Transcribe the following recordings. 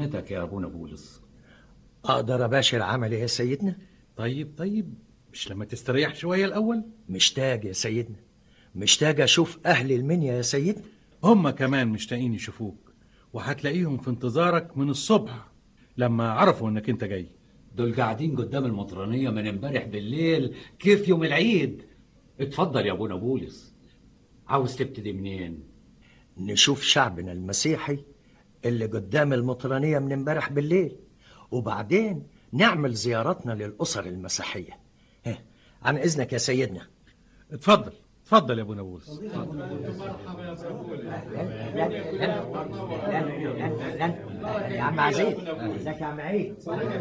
خدمتك يا ابونا بولس اقدر اباشر عملي يا سيدنا طيب طيب مش لما تستريح شوية الأول مشتاق يا سيدنا مشتاق اشوف اهل المنيا يا سيدنا هم كمان مشتاقين يشوفوك وهتلاقيهم في انتظارك من الصبح لما عرفوا انك انت جاي دول قاعدين قدام المطرانية من امبارح بالليل كيف يوم العيد اتفضل يا ابونا بولس عاوز تبتدي منين نشوف شعبنا المسيحي اللي قدام المطرانية من امبارح بالليل وبعدين نعمل زيارتنا للأسر المسيحية ها، عن إذنك يا سيدنا اتفضل اتفضل يا ابونا بولس يا عم عزيز ازيك يا عم عيد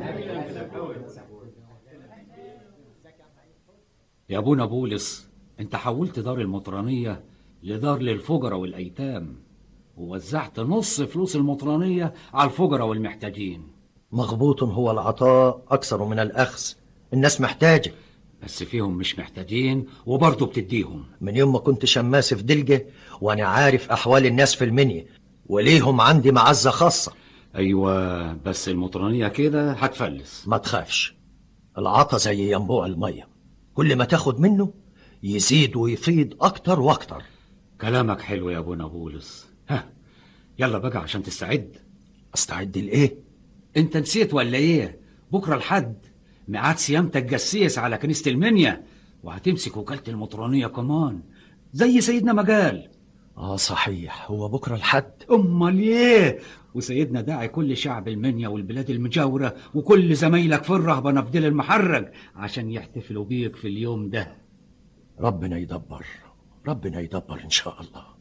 يا ابونا بولس انت حولت دار المطرانية لدار للفقراء والايتام ووزعت نص فلوس المطرانية على الفقراء والمحتاجين مغبوط هو العطاء أكثر من الأخذ الناس محتاجة بس فيهم مش محتاجين وبرضه بتديهم من يوم ما كنت شماس في دلجة وأنا عارف أحوال الناس في المنيا وليهم عندي معزة خاصة ايوه بس المطرانية كده هتفلس ما تخافش العطا زي ينبوع المية كل ما تاخد منه يزيد ويفيض أكتر وأكتر كلامك حلو يا ابونا بولس ها يلا بقى عشان تستعد أستعد لإيه؟ انت نسيت ولا ايه بكره الحد ميعاد صيامتك جسيس على كنيسة المنيا وهتمسك وكالة المطرانية كمان زي سيدنا ما قال آه صحيح هو بكرة الحد امال ايه وسيدنا داعي كل شعب المنيا والبلاد المجاورة وكل زمايلك في الرهبنة في ديل المحرج عشان يحتفلوا بيك في اليوم ده ربنا يدبر ربنا يدبر إن شاء الله